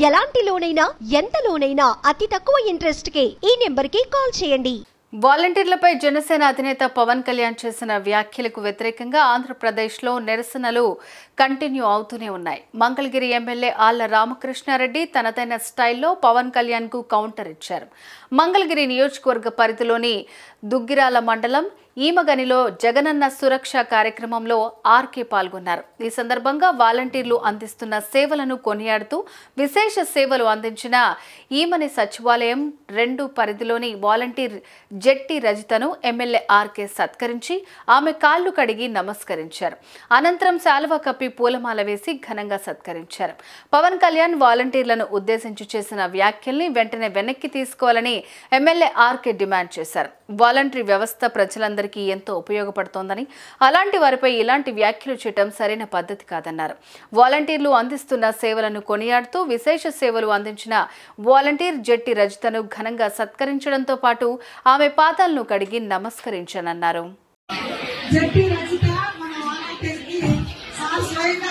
ఎలాంటి లోనైనా ఎంత లోనైనా అతి తక్కువ ఇంట్రెస్ట్ కే ఈ నెంబర్ కి కాల్ చేయండి వాలంటీర్లపై జనసేన అధినేత పవన్ కళ్యాణ్ చేసిన వ్యాఖ్యలకు వ్యతిరేకంగా ఆంధ్రప్రదేశ్లో నిరసనలు కంటిన్యూ అవుతూనే ఉన్నాయి మంగళగిరి ఎమ్మెల్యే ఆళ్ల రామకృష్ణారెడ్డి తనదైన స్టైల్లో పవన్ కళ్యాణ్ కు కౌంటర్ ఇచ్చారు మంగళగిరి నియోజకవర్గ పరిధిలోని దుగ్గిరాల మండలం ఈమగనిలో జగనన్న సురక్ష కార్యక్రమంలో ఆర్కే పాల్గొన్నారు ఈ సందర్భంగా వాలంటీర్లు అందిస్తున్న సేవలను కొనియాడుతూ విశేష సేవలు అందించిన ఈమని సచివాలయం రెండు పరిధిలోని వాలంటీర్ జెట్టి రజితను ఎమ్మెల్యే ఆర్కే సత్కరించి ఆమె కాళ్లు కడిగి నమస్కరించారు అనంతరం శాలువ కప్పి పూలమాల వేసి ఘనంగా సత్కరించారు పవన్ కళ్యాణ్ వాలంటీర్లను ఉద్దేశించి చేసిన వ్యాఖ్యల్ని వెంటనే వెనక్కి తీసుకోవాలని ఎమ్మెల్యే ఆర్కే డిమాండ్ చేశారు వాలంటరీ వ్యవస్థ ప్రజలందరికీ ఎంతో ఉపయోగపడుతోందని అలాంటి వారిపై ఇలాంటి వ్యాఖ్యలు చేయటం సరైన పద్ధతి కాదన్నారు వాలంటీర్లు అందిస్తున్న సేవలను కొనియాడుతూ విశేష సేవలు అందించిన వాలంటీర్ జెట్టి రజితను ఘనంగా సత్కరించడంతో పాటు ఆమె పాదాలను కడిగి నమస్కరించానన్నారు జడ్పీ రచిత మన వాలంటీర్కి చాలా స్వయంగా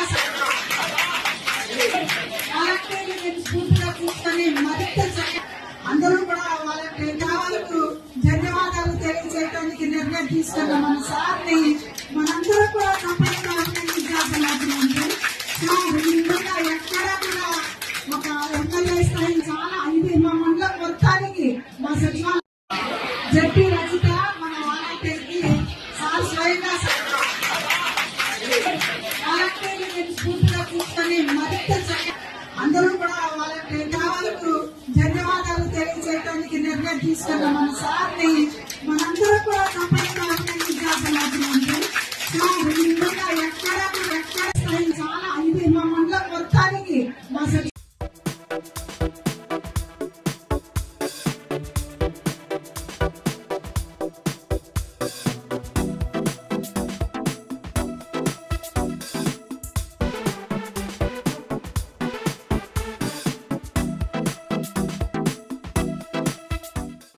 వాలంటీర్లు నేను స్ఫూర్తిగా తీసుకొని మరింత చక్క- అందరూ కూడా వాలంటీర్ వాళ్ళకు ధన్యవాదాలు తెలియజేయడానికి నిర్ణయం తీసుకున్న మన సార్ని మనందరూ కూడా తప్పకుండా అభినందించాల్సిన అవసరం ఉంది సార్ ఈ విధంగా ఎక్కడా కూడా ఒక ఎమ్మెల్యే స్థాయి చాలా ఇది మా మండలం మొత్తానికి మా సచివాలయం జడ్పీ రచిత మన వాలంటీర్కి చాలా స్వయంగా వాలంటీర్లు నేను స్ఫూర్తిగా తీసుకొని మరింత చక్క- అందరూ కూడా వాలంటీర్ వాళ్ళకు ధన్యవాదాలు తెలియజేయడానికి నిర్ణయం తీసుకున్న మన సార్ని మనందరూ కూడా తప్పకుండా అభినందించాల్సిన అవసరం ఉంది